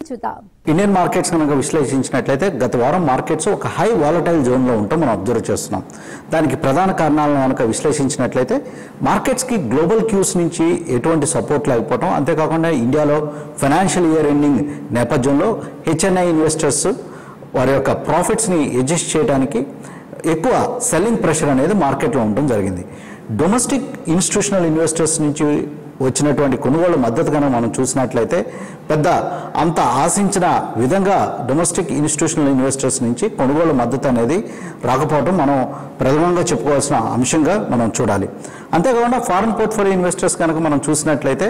చూద్దాం Indian markets కనుక విశ్లేషించినట్లయితే గత వారం మార్కెట్స్ ఒక హై వాలటైల్ జోన్లో ఉండటం మనం అబ్జర్వ్ చేస్తున్నాం దానికి ప్రధాన కారణాలను కనుక విశ్లేషించినట్లయితే మార్కెట్స్కి గ్లోబల్ క్యూస్ నుంచి ఎటువంటి సపోర్ట్ లేకపోవడం అంతేకాకుండా ఇండియాలో ఫైనాన్షియల్ ఇయర్ ఎండింగ్ నేపథ్యంలో హెచ్ఎన్ఐ ఇన్వెస్టర్స్ వారి యొక్క ప్రాఫిట్స్ని అడ్జస్ట్ చేయడానికి ఎక్కువ సెల్లింగ్ ప్రెషర్ అనేది మార్కెట్లో ఉండడం జరిగింది డొమెస్టిక్ ఇన్స్టిట్యూషనల్ ఇన్వెస్టర్స్ నుంచి వచ్చినటువంటి కొనుగోలు మద్దతు కనుక మనం చూసినట్లయితే పెద్ద అంత ఆశించిన విధంగా డొమెస్టిక్ ఇన్స్టిట్యూషనల్ ఇన్వెస్టర్స్ నుంచి కొనుగోలు మద్దతు అనేది రాకపోవడం మనం ప్రథమంగా చెప్పుకోవాల్సిన అంశంగా మనం చూడాలి అంతేకాకుండా ఫారెన్ పోర్ట్ఫోలియో ఇన్వెస్టర్స్ కనుక మనం చూసినట్లయితే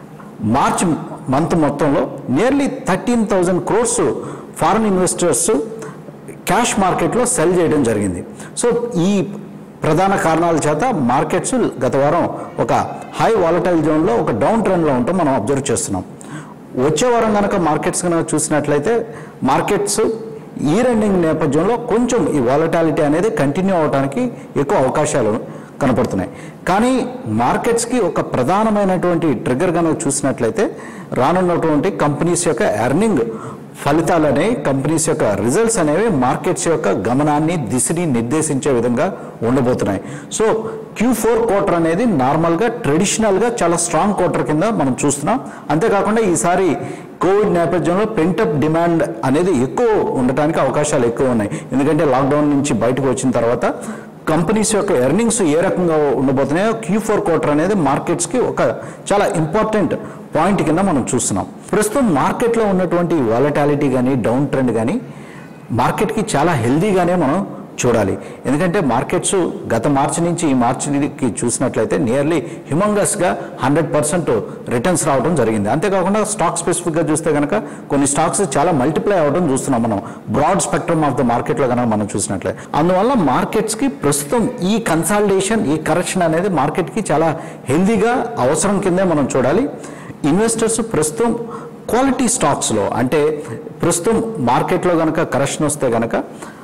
మార్చ్ మంత్ మొత్తంలో nearly thirteen thousand crores foreign investors cash మార్కెట్లో సెల్ చేయడం జరిగింది సో ఈ ప్రధాన కారణాల చేత మార్కెట్స్ గత వారం ఒక హై వాలటైల్ జోన్లో ఒక డౌన్ ట్రెండ్లో ఉంటాం మనం అబ్జర్వ్ చేస్తున్నాం వచ్చే వారం కనుక మార్కెట్స్ కనుక చూసినట్లయితే మార్కెట్స్ ఈ రెండింగ్ నేపథ్యంలో కొంచెం ఈ వాలటాలిటీ అనేది కంటిన్యూ అవడానికి ఎక్కువ అవకాశాలు కనపడుతున్నాయి కానీ మార్కెట్స్కి ఒక ప్రధానమైనటువంటి ట్రిగర్ కనుక చూసినట్లయితే రానున్నటువంటి కంపెనీస్ యొక్క ఎర్నింగ్ ఫలితాలు అనేవి కంపెనీస్ యొక్క రిజల్ట్స్ అనేవి మార్కెట్స్ యొక్క గమనాన్ని దిశని నిర్దేశించే విధంగా ఉండబోతున్నాయి సో క్యూ ఫోర్ క్వార్టర్ అనేది నార్మల్గా ట్రెడిషనల్గా చాలా స్ట్రాంగ్ క్వార్టర్ కింద మనం చూస్తున్నాం అంతేకాకుండా ఈసారి కోవిడ్ నేపథ్యంలో పెంటప్ డిమాండ్ అనేది ఎక్కువ ఉండటానికి అవకాశాలు ఎక్కువ ఉన్నాయి ఎందుకంటే లాక్డౌన్ నుంచి బయటకు వచ్చిన తర్వాత కంపెనీస్ యొక్క ఎర్నింగ్స్ ఏ రకంగా ఉండబోతున్నాయో క్యూ ఫోర్ క్వార్టర్ అనేది మార్కెట్స్కి ఒక చాలా ఇంపార్టెంట్ పాయింట్ కింద మనం చూస్తున్నాం ప్రస్తుతం మార్కెట్లో ఉన్నటువంటి వాలటాలిటీ కానీ డౌన్ ట్రెండ్ కానీ మార్కెట్కి చాలా హెల్దీగానే మనం చూడాలి ఎందుకంటే మార్కెట్స్ గత మార్చి నుంచి ఈ మార్చికి చూసినట్లయితే నియర్లీ హ్యూమంగస్గా హండ్రెడ్ పర్సెంట్ రిటర్న్స్ రావడం జరిగింది అంతేకాకుండా స్టాక్ స్పెసిఫిక్గా చూస్తే కనుక కొన్ని స్టాక్స్ చాలా మల్టిప్లై అవ్వడం చూస్తున్నాం మనం బ్రాడ్ స్పెక్ట్రమ్ ఆఫ్ ద మార్కెట్లో కనుక మనం చూసినట్లయితే అందువల్ల మార్కెట్స్కి ప్రస్తుతం ఈ కన్సాలిడేషన్ ఈ కరెక్షన్ అనేది మార్కెట్కి చాలా హెల్దీగా అవసరం కిందే మనం చూడాలి ఇన్వెస్టర్స్ ప్రస్తుతం క్వాలిటీ స్టాక్స్లో అంటే ప్రస్తుతం మార్కెట్లో కనుక కరెక్షన్ వస్తే కనుక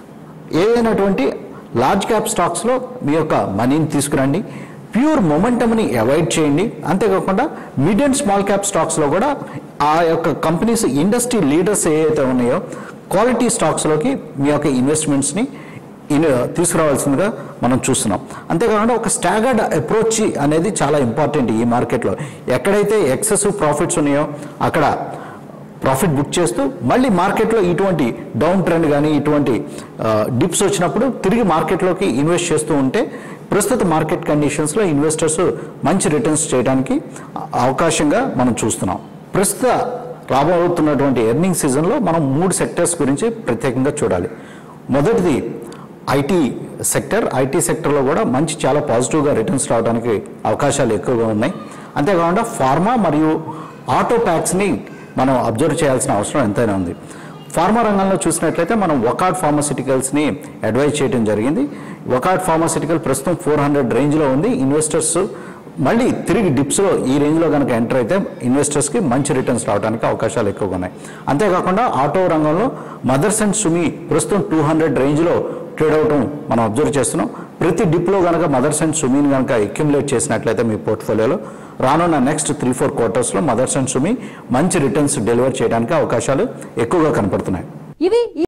ఏదైనటువంటి లార్జ్ క్యాప్ స్టాక్స్లో మీ యొక్క మనీని తీసుకురండి ప్యూర్ మొమెంటమ్ని అవాయిడ్ చేయండి అంతేకాకుండా మిడ్ అండ్ స్మాల్ క్యాప్ స్టాక్స్లో కూడా ఆ యొక్క కంపెనీస్ ఇండస్ట్రీ లీడర్స్ ఏవైతే ఉన్నాయో క్వాలిటీ స్టాక్స్లోకి మీ యొక్క ఇన్వెస్ట్మెంట్స్ని ఇన్ తీసుకురావాల్సిందిగా మనం చూస్తున్నాం అంతేకాకుండా ఒక స్టాగర్డ్ అప్రోచ్ అనేది చాలా ఇంపార్టెంట్ ఈ మార్కెట్లో ఎక్కడైతే ఎక్సెసివ్ ప్రాఫిట్స్ ఉన్నాయో అక్కడ ప్రాఫిట్ బుక్ చేస్తూ మళ్ళీ మార్కెట్లో ఇటువంటి డౌన్ ట్రెండ్ కానీ ఇటువంటి డిప్స్ వచ్చినప్పుడు తిరిగి మార్కెట్లోకి ఇన్వెస్ట్ చేస్తూ ఉంటే ప్రస్తుత మార్కెట్ కండిషన్స్లో ఇన్వెస్టర్స్ మంచి రిటర్న్స్ చేయడానికి అవకాశంగా మనం చూస్తున్నాం ప్రస్తుత రాబోతున్నటువంటి ఎర్నింగ్ సీజన్లో మనం మూడు సెక్టర్స్ గురించి ప్రత్యేకంగా చూడాలి మొదటిది ఐటీ సెక్టర్ ఐటీ సెక్టర్లో కూడా మంచి చాలా పాజిటివ్గా రిటర్న్స్ రావడానికి అవకాశాలు ఎక్కువగా ఉన్నాయి అంతేకాకుండా ఫార్మా మరియు ఆటో ప్యాక్స్ని మనం అబ్జర్వ్ చేయాల్సిన అవసరం ఎంతైనా ఉంది ఫార్మా రంగంలో చూసినట్లయితే మనం వకాడ్ ఫార్మసిటికల్స్ని అడ్వైజ్ చేయడం జరిగింది వకాడ్ ఫార్మసిటికల్ ప్రస్తుతం ఫోర్ హండ్రెడ్ రేంజ్లో ఉంది ఇన్వెస్టర్స్ మళ్ళీ తిరిగి డిప్స్లో ఈ రేంజ్లో కనుక ఎంటర్ అయితే ఇన్వెస్టర్స్కి మంచి రిటర్న్స్ రావడానికి అవకాశాలు ఎక్కువగా ఉన్నాయి అంతేకాకుండా ఆటో రంగంలో మదర్స్ అండ్ సుమి ప్రస్తుతం టూ హండ్రెడ్ రేంజ్లో ట్రేడ్ అవటం మనం అబ్జర్వ్ చేస్తున్నాం ప్రతి డిప్లో కనుక మదర్స్ అండ్ సుమీని కనుక అక్యుములేట్ చేసినట్లయితే మీ పోర్ట్ఫోలియోలో రానున్న నెక్స్ట్ త్రీ ఫోర్ క్వార్టర్స్లో మదర్స్ అండ్ సుమి మంచి రిటర్న్స్ డెలివర్ చేయడానికి అవకాశాలు ఎక్కువగా కనపడుతున్నాయి ఇవి